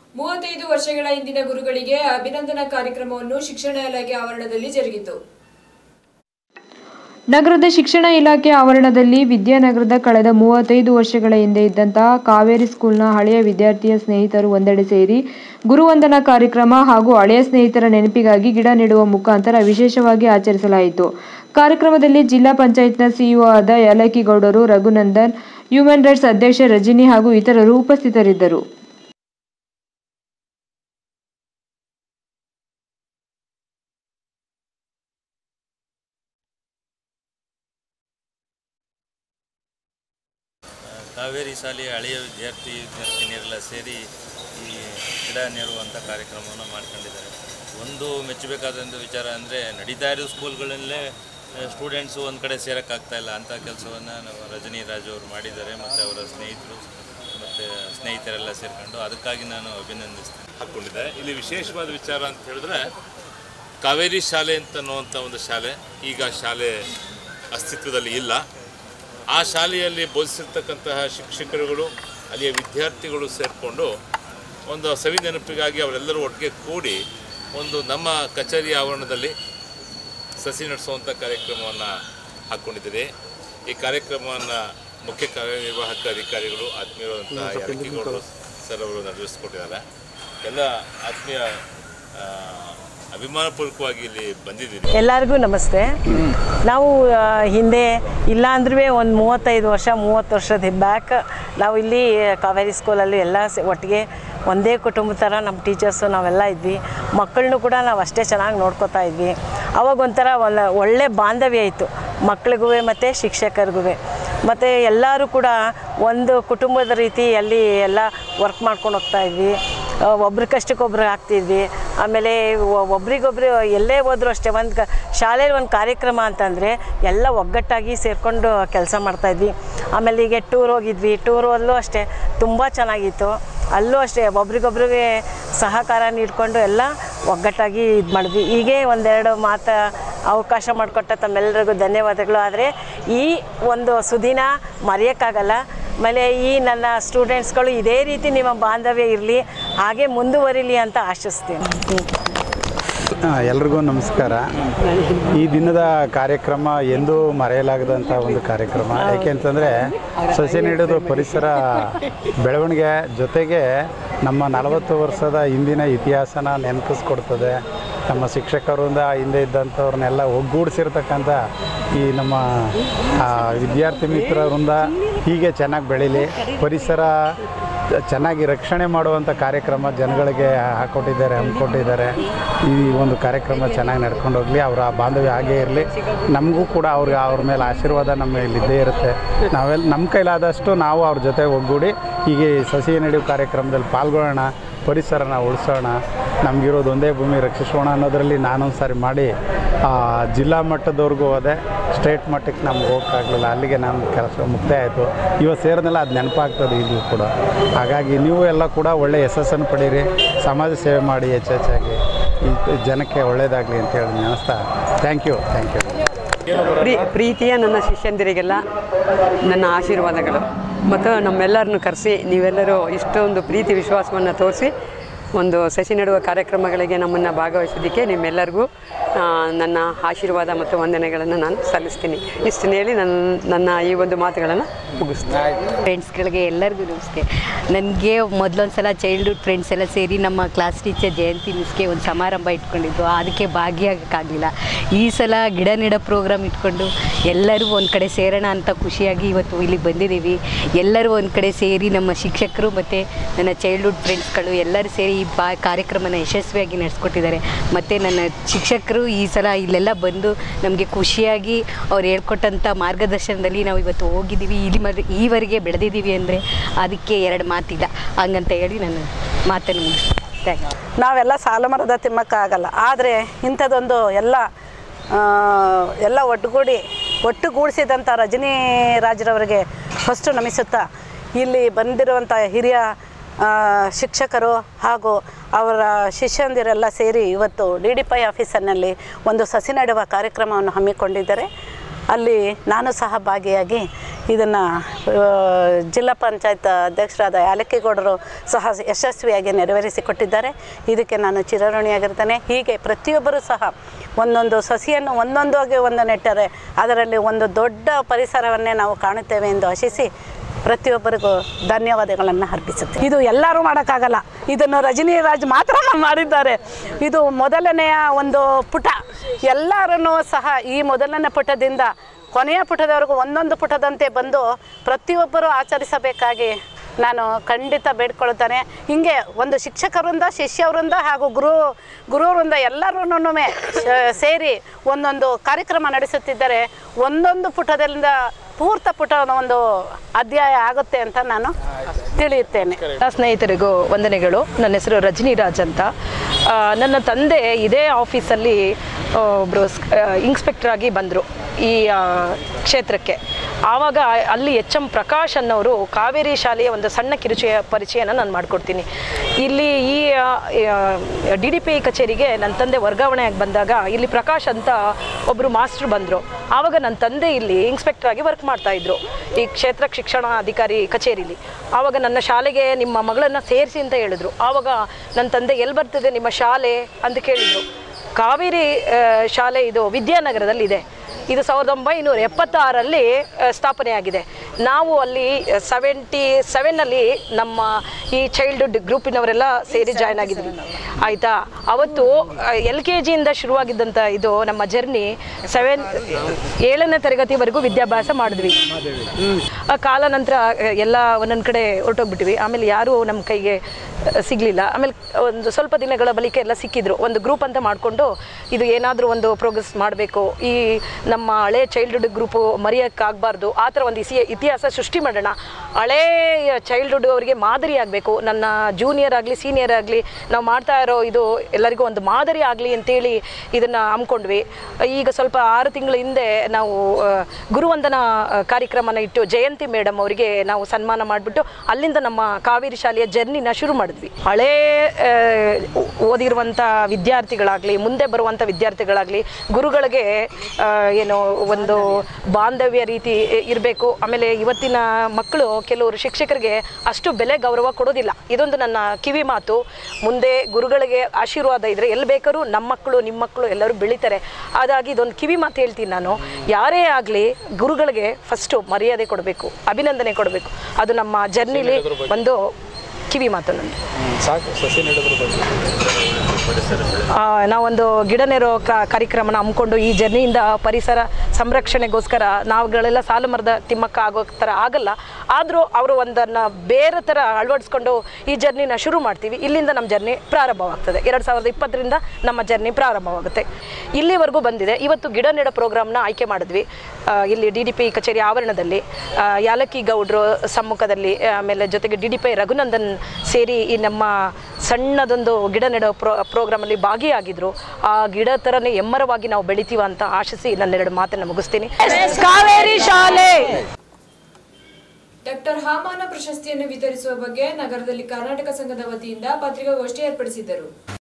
ಮೂವತ್ತೈದು ವರ್ಷಗಳ ಹಿಂದಿನ ಗುರುಗಳಿಗೆ ಅಭಿನಂದನಾ ಕಾರ್ಯಕ್ರಮವನ್ನು ಶಿಕ್ಷಣ ಇಲಾಖೆ ಆವರಣದಲ್ಲಿ ಜರುಗಿತು ನಗರದ ಶಿಕ್ಷಣ ಇಲಾಖೆ ಆವರಣದಲ್ಲಿ ವಿದ್ಯಾನಗರದ ಕಳೆದ ಮೂವತ್ತೈದು ವರ್ಷಗಳ ಹಿಂದೆ ಇದ್ದಂತಹ ಕಾವೇರಿ ಸ್ಕೂಲ್ನ ಹಳೆಯ ವಿದ್ಯಾರ್ಥಿಯ ಸ್ನೇಹಿತರು ಒಂದೆಡೆ ಸೇರಿ ಗುರುವಂದನಾ ಕಾರ್ಯಕ್ರಮ ಹಾಗೂ ಹಳೆಯ ಸ್ನೇಹಿತರ ನೆನಪಿಗಾಗಿ ಗಿಡ ನೆಡುವ ಮುಖಾಂತರ ವಿಶೇಷವಾಗಿ ಆಚರಿಸಲಾಯಿತು ಕಾರ್ಯಕ್ರಮದಲ್ಲಿ ಜಿಲ್ಲಾ ಪಂಚಾಯತ್ನ ಸಿಇಒ ಆದ ಯಾಲಕ್ಕಿ ಗೌಡರು ರಘುನಂದನ್ ಹ್ಯೂಮನ್ ರೈಟ್ಸ್ ಅಧ್ಯಕ್ಷ ರಜಿನಿ ಹಾಗೂ ಇತರರು ಉಪಸ್ಥಿತರಿದ್ದರು ಕಾವೇರಿ ಶಾಲೆಯ ಹಳೆಯ ವಿದ್ಯಾರ್ಥಿ ವಿದ್ಯಾರ್ಥಿನಿಯರೆಲ್ಲ ಸೇರಿ ಈ ಗಿಡ ನೆಡುವಂಥ ಕಾರ್ಯಕ್ರಮವನ್ನು ಮಾಡ್ಕೊಂಡಿದ್ದಾರೆ ಒಂದು ಮೆಚ್ಚಬೇಕಾದಂಥ ವಿಚಾರ ಅಂದರೆ ನಡೀತಾ ಇರೋ ಸ್ಕೂಲ್ಗಳಲ್ಲೇ ಸ್ಟೂಡೆಂಟ್ಸು ಒಂದು ಕಡೆ ಸೇರೋಕ್ಕಾಗ್ತಾ ಇಲ್ಲ ಅಂಥ ಕೆಲಸವನ್ನು ನಾವು ರಜನಿ ರಾಜು ಅವರು ಮಾಡಿದ್ದಾರೆ ಮತ್ತು ಅವರ ಸ್ನೇಹಿತರು ಮತ್ತು ಸ್ನೇಹಿತರೆಲ್ಲ ಸೇರಿಕೊಂಡು ಅದಕ್ಕಾಗಿ ನಾನು ಅಭಿನಂದಿಸ್ತೇನೆ ಹಾಕ್ಕೊಂಡಿದೆ ಇಲ್ಲಿ ವಿಶೇಷವಾದ ವಿಚಾರ ಅಂತ ಹೇಳಿದ್ರೆ ಕಾವೇರಿ ಶಾಲೆ ಅಂತ ಅನ್ನುವಂಥ ಒಂದು ಶಾಲೆ ಈಗ ಶಾಲೆ ಅಸ್ತಿತ್ವದಲ್ಲಿ ಇಲ್ಲ ಆ ಶಾಲೆಯಲ್ಲಿ ಬೋಧಿಸಿರ್ತಕ್ಕಂತಹ ಶಿಕ್ಷಕರುಗಳು ಅಲ್ಲಿಯ ವಿದ್ಯಾರ್ಥಿಗಳು ಸೇರಿಕೊಂಡು ಒಂದು ಸವಿ ನೆನಪಿಗಾಗಿ ಅವರೆಲ್ಲರೂ ಒಟ್ಟಿಗೆ ಕೂಡಿ ಒಂದು ನಮ್ಮ ಕಚೇರಿ ಆವರಣದಲ್ಲಿ ಸಸಿ ನಡೆಸುವಂಥ ಕಾರ್ಯಕ್ರಮವನ್ನು ಹಾಕ್ಕೊಂಡಿದ್ದೀರಿ ಈ ಕಾರ್ಯಕ್ರಮವನ್ನು ಮುಖ್ಯ ಕಾರ್ಯನಿರ್ವಾಹಕ ಅಧಿಕಾರಿಗಳು ಆತ್ಮೀಯರಾದಂತಹ ಯಾಲಕ್ಕಿಗೌಡರು ಸರ್ ಅವರು ನಡೆಸಿಕೊಟ್ಟಿದ್ದಾರೆ ಎಲ್ಲ ಆತ್ಮೀಯ ಆ, ಅಭಿಮಾನಪೂರ್ವಕವಾಗಿ ಇಲ್ಲಿ ಬಂದಿದ್ದೀರಿ ಎಲ್ಲರಿಗೂ ನಮಸ್ತೆ ನಾವು ಆ, ಹಿಂದೆ ಇಲ್ಲ ಅಂದ್ರೂ ಒಂದು ಮೂವತ್ತೈದು ವರ್ಷ ಮೂವತ್ತು ವರ್ಷದ ಬ್ಯಾಕ್ ನಾವು ಇಲ್ಲಿ ಕಾವೇರಿ ಸ್ಕೂಲಲ್ಲಿ ಎಲ್ಲ ಸೆ- ಒಟ್ಟಿಗೆ ಒಂದೇ ಕುಟುಂಬದ ಥರ ನಮ್ಮ ಟೀಚರ್ಸು ನಾವೆಲ್ಲ ಇದ್ವಿ ಮಕ್ಕಳನ್ನು ಕೂಡ ನಾವು ಅಷ್ಟೇ ಚೆನ್ನಾಗಿ ನೋಡ್ಕೋತಾ ಇದ್ವಿ ಅವಾಗ ಒಂಥರ ಒಳ್ಳೆ ಒಳ್ಳೆ ಬಾಂಧವ್ಯ ಇತ್ತು ಮಕ್ಳಿಗೂ ಮತ್ತು ಶಿಕ್ಷಕರಿಗೂ ಮತ್ತು ಎಲ್ಲರೂ ಕೂಡ ಒಂದು ಕುಟುಂಬದ ರೀತಿ ಅಲ್ಲಿ ಎಲ್ಲ ವರ್ಕ್ ಮಾಡ್ಕೊಂಡು ಹೋಗ್ತಾ ಇದ್ವಿ ಒಬ್ರ ಕಷ್ಟಕ್ಕೊಬ್ರು ಆಗ್ತಿದ್ವಿ ಆಮೇಲೆ ಒ- ಒಬ್ರಿಗೊಬ್ರು ಎಲ್ಲೇ ಹೋದ್ರು ಅಷ್ಟೇ ಒಂದು ಕ ಶಾಲೆಯಲ್ಲಿ ಒಂದು ಕಾರ್ಯಕ್ರಮ ಅಂತಂದರೆ ಎಲ್ಲ ಒಗ್ಗಟ್ಟಾಗಿ ಸೇರಿಕೊಂಡು ಕೆಲಸ ಮಾಡ್ತಾಯಿದ್ವಿ ಆಮೇಲೆ ಈಗ ಟೂರ್ ಹೋಗಿದ್ವಿ ಟೂರ್ ಅಲ್ಲೂ ಅಷ್ಟೇ ತುಂಬ ಚೆನ್ನಾಗಿತ್ತು ಅಲ್ಲೂ ಅಷ್ಟೇ ಒಬ್ರಿಗೊಬ್ರಿಗೆ ಸಹಕಾರ ನೀಡಿಕೊಂಡು ಎಲ್ಲ ಒಗ್ಗಟ್ಟಾಗಿ ಇದು ಮಾಡಿದ್ವಿ ಹೀಗೆ ಒಂದೆರಡು ಮಾತು ಅವಕಾಶ ಮಾಡಿಕೊಟ್ಟ ತಮ್ಮೆಲ್ಲರಿಗೂ ಧನ್ಯವಾದಗಳು ಆದರೆ ಈ ಒಂದು ಸುದಿನ ಮರೆಯೋಕ್ಕಾಗಲ್ಲ ಆಮೇಲೆ ಈ ನನ್ನ ಸ್ಟೂಡೆಂಟ್ಸ್ಗಳು ಇದೇ ರೀತಿ ನಿಮ್ಮ ಬಾಂಧವ್ಯ ಇರಲಿ ಹಾಗೆ ಮುಂದುವರಿಲಿ ಅಂತ ಆಶಿಸ್ತೀನಿ ಆ, ಎಲ್ರಿಗೂ ನಮಸ್ಕಾರ ಈ ದಿನದ ಕಾರ್ಯಕ್ರಮ ಎಂದೂ ಮರೆಯಲಾಗದಂಥ ಒಂದು ಕಾರ್ಯಕ್ರಮ ಏಕೆಂತಂದರೆ ಸಸಿ ನೀಡೋದು ಪರಿಸರ ಬೆಳವಣಿಗೆ ಜೊತೆಗೆ ನಮ್ಮ ನಲವತ್ತು ವರ್ಷದ ಹಿಂದಿನ ಇತಿಹಾಸನ ನೆನಪಿಸ್ಕೊಡ್ತದೆ ನಮ್ಮ ಶಿಕ್ಷಕರಿಂದ ಹಿಂದೆ ಇದ್ದಂಥವ್ರನ್ನೆಲ್ಲ ಒಗ್ಗೂಡಿಸಿರ್ತಕ್ಕಂಥ ಈ ನಮ್ಮ ಆ, ವಿದ್ಯಾರ್ಥಿ ಮಿತ್ರರಿಂದ ಹೀಗೆ ಚೆನ್ನಾಗಿ ಬೆಳೀಲಿ ಪರಿಸರ ಚೆನ್ನಾಗಿ ರಕ್ಷಣೆ ಮಾಡುವಂಥ ಕಾರ್ಯಕ್ರಮ ಜನಗಳಿಗೆ ಹಾಕ್ಕೊಟ್ಟಿದ್ದಾರೆ ಹಮ್ಮಿಕೊಟ್ಟಿದ್ದಾರೆ ಈ ಒಂದು ಕಾರ್ಯಕ್ರಮ ಚೆನ್ನಾಗಿ ನಡ್ಕೊಂಡು ಹೋಗಲಿ ಅವರ ಬಾಂಧವ್ಯ ಹಾಗೇ ಇರಲಿ ನಮಗೂ ಕೂಡ ಅವ್ರಿಗೆ ಅವ್ರ ಮೇಲೆ ಆಶೀರ್ವಾದ ನಮ್ಮ ಮೇಲೆ ಇದ್ದೇ ಇರುತ್ತೆ ನಾವೆಲ್ಲ ನಮ್ಮ ಕೈಲಾದಷ್ಟು ನಾವು ಅವ್ರ ಜೊತೆ ಒಗ್ಗೂಡಿ ಹೀಗೆ ಈ ಸಸಿ ನಡೆಯುವ ಕಾರ್ಯಕ್ರಮದಲ್ಲಿ ಪಾಲ್ಗೊಳ್ಳೋಣ ಪರಿಸರನ ಉಳಿಸೋಣ ನಮಗಿರೋದು ಒಂದೇ ಭೂಮಿ ರಕ್ಷಿಸೋಣ ಅನ್ನೋದರಲ್ಲಿ ನಾನೊಂದು ಸಾರಿ ಮಾಡಿ ಆ, ಜಿಲ್ಲಾ ಮಟ್ಟದವರೆಗೂ ಹೋದೆ ಸ್ಟೇಟ್ ಮಟ್ಟಕ್ಕೆ ನಮ್ಗೆ ಹೋಗೋಕ್ಕಾಗಲಿಲ್ಲ ಅಲ್ಲಿಗೆ ನಮ್ಮ ಕೆಲಸ ಮುಕ್ತಾಯ ಆಯಿತು ಇವತ್ತು ಸೇರಿದ್ಮೇಲೆ ಅದು ನೆನಪಾಗ್ತದೆ ಈಗಲೂ ಕೂಡ ಹಾಗಾಗಿ ನೀವು ಎಲ್ಲ ಕೂಡ ಒಳ್ಳೆ ಯಶಸ್ಸನ್ನು ಪಡೀರಿ ಸಮಾಜ ಸೇವೆ ಮಾಡಿ ಹೆಚ್ಚೆಚ್ಚಾಗಿ ಈ ಜನಕ್ಕೆ ಒಳ್ಳೆಯದಾಗಲಿ ಅಂತೇಳಿ ನೆನೆಸ್ತಾ ಥ್ಯಾಂಕ್ ಯು ಥ್ಯಾಂಕ್ ಯು ಪ್ರೀ ಪ್ರೀತಿಯ ನನ್ನ ಶಿಷ್ಯಂದಿರಿಗೆಲ್ಲ ನನ್ನ ಆಶೀರ್ವಾದಗಳು ಮತ್ತು ನಮ್ಮೆಲ್ಲರನ್ನು ಕರೆಸಿ ನೀವೆಲ್ಲರೂ ಇಷ್ಟೊಂದು ಪ್ರೀತಿ ವಿಶ್ವಾಸವನ್ನು ತೋರಿಸಿ ಒಂದು ಸಸಿ ನೆಡುವ ಕಾರ್ಯಕ್ರಮಗಳಿಗೆ ನಮ್ಮನ್ನು ಭಾಗವಹಿಸೋದಕ್ಕೆ ನಿಮ್ಮೆಲ್ಲರಿಗೂ ಆ, ನನ್ನ ಆಶೀರ್ವಾದ ಮತ್ತು ವಂದನೆಗಳನ್ನು ನಾನು ಸಲ್ಲಿಸ್ತೀನಿ ಇಷ್ಟನ್ನು ಹೇಳಿ ನನ್ನ ನನ್ನ ಈ ಒಂದು ಮಾತುಗಳನ್ನು ಮುಗಿಸ್ತೀನಿ ಫ್ರೆಂಡ್ಸ್ಗಳಿಗೆ ಎಲ್ಲರಿಗೂ ನಮಸ್ತೆ ನನಗೆ ಮೊದಲೊಂದು ಸಲ ಚೈಲ್ಡ್ಹುಡ್ ಫ್ರೆಂಡ್ಸ್ ಎಲ್ಲ ಸೇರಿ ನಮ್ಮ ಕ್ಲಾಸ್ ಟೀಚರ್ ಜಯಂತಿ ಮಿಸ್ಗೆ ಒಂದು ಸಮಾರಂಭ ಇಟ್ಕೊಂಡಿದ್ದು ಅದಕ್ಕೆ ಭಾಗಿಯಾಗಕ್ಕಾಗಲಿಲ್ಲ ಈ ಸಲ ಗಿಡ ನೆಡೋ ಪ್ರೋಗ್ರಾಮ್ ಇಟ್ಕೊಂಡು ಎಲ್ಲರೂ ಒಂದು ಕಡೆ ಸೇರೋಣ ಅಂತ ಖುಷಿಯಾಗಿ ಇವತ್ತು ಇಲ್ಲಿಗೆ ಬಂದಿದ್ದೀವಿ ಎಲ್ಲರೂ ಒಂದು ಕಡೆ ಸೇರಿ ನಮ್ಮ ಶಿಕ್ಷಕರು ಮತ್ತು ನನ್ನ ಚೈಲ್ಡ್ಹುಡ್ ಫ್ರೆಂಡ್ಸ್ಗಳು ಎಲ್ಲರೂ ಸೇರಿ ಈ ಬಾ ಕಾರ್ಯಕ್ರಮನ ಯಶಸ್ವಿಯಾಗಿ ನಡೆಸ್ಕೊಟ್ಟಿದ್ದಾರೆ ಮತ್ತು ನನ್ನ ಶಿಕ್ಷಕರು ಈ ಸಲ ಇಲ್ಲೆಲ್ಲ ಬಂದು ನಮಗೆ ಖುಷಿಯಾಗಿ ಅವ್ರು ಹೇಳ್ಕೊಟ್ಟಂಥ ಮಾರ್ಗದರ್ಶನದಲ್ಲಿ ನಾವು ಇವತ್ತು ಹೋಗಿದ್ದೀವಿ ಇಲ್ಲಿ ಮದ ಈವರೆಗೆ ಬೆಳೆದಿದ್ದೀವಿ ಅಂದರೆ ಅದಕ್ಕೆ ಎರಡು ಮಾತಿಲ್ಲ ಹಂಗಂತ ಹೇಳಿ ನಾನು ಮಾತನ್ನು ಮುಗಿಸ್ತೀನಿ ಥ್ಯಾಂಕ್ ಯು ನಾವೆಲ್ಲ ಸಾಲ ಮರದ ತಿಮ್ಮಕ್ಕಾಗಲ್ಲ ಆದರೆ ಇಂಥದ್ದೊಂದು ಎಲ್ಲ ಆ, ಎಲ್ಲ ಒಟ್ಟುಗೂಡಿ ಒಟ್ಟುಗೂಡಿಸಿದಂಥ ರಜನಿ ರಾಜ್ರವರಿಗೆ ಫಸ್ಟು ನಮಿಸುತ್ತಾ ಇಲ್ಲಿ ಬಂದಿರುವಂಥ ಹಿರಿಯ ಆ, ಶಿಕ್ಷಕರು ಹಾಗೂ ಅವರ ಶಿಷ್ಯಂದಿರೆಲ್ಲ ಸೇರಿ ಇವತ್ತು ಡಿ ಡಿ ಪೈ ಆಫೀಸರ್ನಲ್ಲಿ ಒಂದು ಸಸಿ ನೆಡುವ ಕಾರ್ಯಕ್ರಮವನ್ನು ಹಮ್ಮಿಕೊಂಡಿದ್ದಾರೆ ಅಲ್ಲಿ ನಾನು ಸಹ ಭಾಗಿಯಾಗಿ ಇದನ್ನು ಜಿಲ್ಲಾ ಪಂಚಾಯತ್ ಅಧ್ಯಕ್ಷರಾದ ಯಾಲಕ್ಕಿಗೌಡರು ಸಹ ಯಶಸ್ವಿಯಾಗಿ ನೆರವೇರಿಸಿಕೊಟ್ಟಿದ್ದಾರೆ ಇದಕ್ಕೆ ನಾನು ಚಿರಋಣಿಯಾಗಿರ್ತೇನೆ ಹೀಗೆ ಪ್ರತಿಯೊಬ್ಬರೂ ಸಹ ಒಂದೊಂದು ಸಸಿಯನ್ನು ಒಂದೊಂದಾಗಿ ಒಂದು ನೆಟ್ಟರೆ ಅದರಲ್ಲಿ ಒಂದು ದೊಡ್ಡ ಪರಿಸರವನ್ನೇ ನಾವು ಕಾಣುತ್ತೇವೆ ಎಂದು ಆಶಿಸಿ ಪ್ರತಿಯೊಬ್ಬರಿಗೂ ಧನ್ಯವಾದಗಳನ್ನು ಅರ್ಪಿಸುತ್ತೆ ಇದು ಎಲ್ಲರೂ ಮಾಡೋಕ್ಕಾಗಲ್ಲ ಇದನ್ನು ರಜನಿ ರಾಜ್ ಮಾತ್ರ ಮಾಡಿದ್ದಾರೆ ಇದು ಮೊದಲನೆಯ ಒಂದು ಪುಟ ಎಲ್ಲರನ್ನೂ ಸಹ ಈ ಮೊದಲನೇ ಪುಟದಿಂದ ಕೊನೆಯ ಪುಟದವರೆಗೂ ಒಂದೊಂದು ಪುಟದಂತೆ ಬಂದು ಪ್ರತಿಯೊಬ್ಬರೂ ಆಚರಿಸಬೇಕಾಗಿ ನಾನು ಖಂಡಿತ ಬೇಡ್ಕೊಳ್ತಾನೆ ಹಿಂಗೆ ಒಂದು ಶಿಕ್ಷಕರಿಂದ ಶಿಷ್ಯವರಿಂದ ಹಾಗೂ ಗುರು ಗುರುವರಿಂದ ಎಲ್ಲರೂ ಸೇರಿ ಒಂದೊಂದು ಕಾರ್ಯಕ್ರಮ ನಡೆಸುತ್ತಿದ್ದರೆ ಒಂದೊಂದು ಪುಟದಿಂದ ಪೂರ್ತ ಪುಟ ಒಂದು ಅಧ್ಯಾಯ ಆಗುತ್ತೆ ಅಂತ ನಾನು ತಿಳಿಯುತ್ತೇನೆ ಎಲ್ಲ ಸ್ನೇಹಿತರಿಗೂ ವಂದನೆಗಳು ನನ್ನ ಹೆಸರು ರಜನಿ ರಾಜ್ ಅಂತ ಆ, ನನ್ನ ತಂದೆ ಇದೇ ಆಫೀಸಲ್ಲಿ ಒಬ್ಬರು ಇನ್ಸ್ಪೆಕ್ಟರ್ ಆಗಿ ಬಂದರು ಈ ಆ, ಕ್ಷೇತ್ರಕ್ಕೆ ಆವಾಗ ಅಲ್ಲಿ ಎಚ್ ಎಂ ಪ್ರಕಾಶ್ ಅನ್ನೋರು ಕಾವೇರಿ ಶಾಲೆಯ ಒಂದು ಸಣ್ಣ ಕಿರುಚಿಯ ಪರಿಚಯನ ನಾನು ಮಾಡಿಕೊಡ್ತೀನಿ ಇಲ್ಲಿ ಈ ಡಿ ಡಿ ಪಿ ಕಚೇರಿಗೆ ನನ್ನ ತಂದೆ ವರ್ಗಾವಣೆ ಆಗಿ ಬಂದಾಗ ಇಲ್ಲಿ ಪ್ರಕಾಶ್ ಅಂತ ಒಬ್ಬರು ಮಾಸ್ಟ್ರು ಬಂದರು ಆವಾಗ ನನ್ನ ತಂದೆ ಇಲ್ಲಿ ಇನ್ಸ್ಪೆಕ್ಟರ್ ಆಗಿ ವರ್ಕ್ ಮಾಡ್ತಾ ಇದ್ರು ಈ ಕ್ಷೇತ್ರ ಶಿಕ್ಷಣಾಧಿಕಾರಿ ಕಚೇರಿಲಿ ಆವಾಗ ನನ್ನ ಶಾಲೆಗೆ ನಿಮ್ಮ ಮಗಳನ್ನು ಸೇರಿಸಿ ಅಂತ ಹೇಳಿದ್ರು ಆವಾಗ ನನ್ನ ತಂದೆ ಎಲ್ಲಿ ಬರ್ತದೆ ನಿಮ್ಮ ಶಾಲೆ ಅಂತ ಕೇಳಿದ್ರು ಕಾವೇರಿ ಆ, ಶಾಲೆ ಇದು ವಿದ್ಯಾನಗರದಲ್ಲಿ ಇದೆ ಇದು ಸಾವಿರದ ಒಂಬೈನೂರ ಎಪ್ಪತ್ತಾರರಲ್ಲಿ ಆ, ಸ್ಥಾಪನೆಯಾಗಿದೆ ನಾವು ಅಲ್ಲಿ ಸೆವೆಂಟಿ ಸೆವೆನ್ನಲ್ಲಿ ನಮ್ಮ ಈ ಚೈಲ್ಡ್ಹುಡ್ ಗ್ರೂಪಿನವರೆಲ್ಲ ಸೇರಿ ಜಾಯ್ನ್ ಆಗಿದ್ವಿ ಆಯಿತಾ ಅವತ್ತು ಎಲ್ ಕೆ ಜಿಯಿಂದ ಶುರುವಾಗಿದ್ದಂಥ ಇದು ನಮ್ಮ ಜರ್ನಿ ಸೆವೆನ್ ಏಳನೇ ತರಗತಿವರೆಗೂ ವಿದ್ಯಾಭ್ಯಾಸ ಮಾಡಿದ್ವಿ ಆ ಕಾಲ ನಂತರ ಎಲ್ಲ ಒಂದೊಂದು ಕಡೆ ಹೊರಟೋಗ್ಬಿಟ್ವಿ ಆಮೇಲೆ ಯಾರೂ ನಮ್ಮ ಕೈಗೆ ಸಿಗಲಿಲ್ಲ ಆಮೇಲೆ ಒಂದು ಸ್ವಲ್ಪ ದಿನಗಳ ಬಳಿಕ ಎಲ್ಲ ಸಿಕ್ಕಿದ್ರು ಒಂದು ಗ್ರೂಪ್ ಅಂತ ಮಾಡಿಕೊಂಡು ಇದು ಏನಾದರೂ ಒಂದು ಪ್ರೋಗ್ರೆಸ್ ಮಾಡಬೇಕು ಈ ನಮ್ಮ ಹಳೆ ಚೈಲ್ಡ್ಹುಡ್ ಗ್ರೂಪು ಮರೆಯೋಕ್ಕಾಗಬಾರ್ದು ಆ ಥರ ಒಂದು ಇಸಿ ಇತಿಹಾಸ ಸೃಷ್ಟಿ ಮಾಡೋಣ ಹಳೇ ಚೈಲ್ಡ್ಹುಡ್ ಅವರಿಗೆ ಮಾದರಿ ಆಗಬೇಕು ನನ್ನ ಜೂನಿಯರ್ ಆಗಲಿ ಸೀನಿಯರ್ ಆಗಲಿ ನಾವು ಮಾಡ್ತಾ ಇರೋ ಇದು ಎಲ್ಲರಿಗೂ ಒಂದು ಮಾದರಿ ಆಗಲಿ ಅಂತೇಳಿ ಇದನ್ನು ಹಮ್ಮಿಕೊಂಡ್ವಿ ಈಗ ಸ್ವಲ್ಪ ಆರು ತಿಂಗಳ ಹಿಂದೆ ನಾವು ಆ, ಗುರುವಂದನ ಆ, ಕಾರ್ಯಕ್ರಮನ ಇಟ್ಟು ಜಯಂತಿ ಮೇಡಮ್ ಅವರಿಗೆ ನಾವು ಸನ್ಮಾನ ಮಾಡಿಬಿಟ್ಟು ಅಲ್ಲಿಂದ ನಮ್ಮ ಕಾವೇರಿ ಶಾಲೆಯ ಜರ್ನಿನ ಶುರು ಮಾಡಿದ್ವಿ ಹಳೇ ಆ, ಓದಿರುವಂಥ ವಿದ್ಯಾರ್ಥಿಗಳಾಗಲಿ ಮುಂದೆ ಬರುವಂಥ ವಿದ್ಯಾರ್ಥಿಗಳಾಗಲಿ ಗುರುಗಳಿಗೆ ಆ, ಏನು ಒಂದು ಬಾಂಧವ್ಯ ರೀತಿ ಇರಬೇಕು ಆಮೇಲೆ ಇವತ್ತಿನ ಮಕ್ಕಳು ಕೆಲವರು ಶಿಕ್ಷಕರಿಗೆ ಅಷ್ಟು ಬೆಲೆ ಗೌರವ ಕೊಡೋದಿಲ್ಲ ಇದೊಂದು ನನ್ನ ಕಿವಿ ಮಾತು ಮುಂದೆ ಗುರುಗಳಿಗೆ ಆಶೀರ್ವಾದ ಇದ್ದರೆ ಎಲ್ಲಿ ಬೇಕಾದ್ರೂ ನಮ್ಮ ಮಕ್ಕಳು ನಿಮ್ಮ ಮಕ್ಕಳು ಎಲ್ಲರೂ ಬೆಳೀತಾರೆ ಹಾಗಾಗಿ ಇದೊಂದು ಕಿವಿ ಮಾತು ಹೇಳ್ತೀನಿ ನಾನು ಯಾರೇ ಆಗಲಿ ಗುರುಗಳಿಗೆ ಫಸ್ಟು ಮರ್ಯಾದೆ ಕೊಡಬೇಕು ಅಭಿನಂದನೆ ಕೊಡಬೇಕು ಅದು ನಮ್ಮ ಜರ್ನಿಲಿ ಒಂದು ಕಿವಿ ಮಾತು ನಂದು ಸಾಕು ಸಸಿ ನೆಡೋದ್ರ ಬಗ್ಗೆ ಆ, ನಾವೊಂದು ಗಿಡ ನೆರೋ ಕ- ಕಾರ್ಯಕ್ರಮನ ಹಮ್ಮಿಕೊಂಡು ಈ ಜರ್ನಿಯಿಂದ ಪರಿಸರ ಸಂರಕ್ಷಣೆಗೋಸ್ಕರ ನಾವುಗಳೆಲ್ಲ ಸಾಲು ಮರದ ತಿಮ್ಮಕ್ಕ ಆಗೋ ಥರ ಆಗಲ್ಲ ಆದರೂ ಅವರು ಒಂದನ್ನು ಬೇರೆ ಥರ ಅಳವಡಿಸ್ಕೊಂಡು ಈ ಜರ್ನಿನ ಶುರು ಮಾಡ್ತೀವಿ ಇಲ್ಲಿಂದ ನಮ್ಮ ಜರ್ನಿ ಪ್ರಾರಂಭವಾಗ್ತದೆ ಎರಡು ಸಾವಿರದ ಇಪ್ಪತ್ತರಿಂದ ನಮ್ಮ ಜರ್ನಿ ಪ್ರಾರಂಭವಾಗುತ್ತೆ ಇಲ್ಲಿವರೆಗೂ ಬಂದಿದೆ ಇವತ್ತು ಗಿಡ ನೆಡೋ ಪ್ರೋಗ್ರಾಮ್ನ ಆಯ್ಕೆ ಮಾಡಿದ್ವಿ ಆ, ಇಲ್ಲಿ ಡಿ ಡಿ ಪಿ ಕಚೇರಿ ಆವರಣದಲ್ಲಿ ಆ, ಯಾಲಕ್ಕಿ ಗೌಡ್ರು ಸಮ್ಮುಖದಲ್ಲಿ ಆಮೇಲೆ ಜೊತೆಗೆ ಡಿ ಡಿ ಪಿ ರಘುನಂದನ್ ಸೇರಿ ಈ ನಮ್ಮ ಸಣ್ಣದೊಂದು ಗಿಡ ನೆಡೋ ಪ್ರೋ ಪ್ರೋಗ್ರಾಮಲ್ಲಿ ಭಾಗಿಯಾಗಿದ್ರು ಆ ಗಿಡ ಥರನೇ ಎಮ್ಮರವಾಗಿ ನಾವು ಬೆಳಿತೀವ ಅಂತ ಆಶಿಸಿ ನನ್ನೆರಡು ಮಾತನ್ನು ಮುಗಿಸ್ತೀನಿ ಕಾವೇರಿ ಶಾಲೆ ಡಾಕ್ಟರ್ ಹಾಮಾನ ಪ್ರಶಸ್ತಿಯನ್ನು ವಿತರಿಸುವ ಬಗ್ಗೆ ನಗರದಲ್ಲಿ ಕರ್ನಾಟಕ ಸಂಘದ ವತಿಯಿಂದ ಪತ್ರಿಕಾಗೋಷ್ಠಿ ಏರ್ಪಡಿಸಿದ್ದರು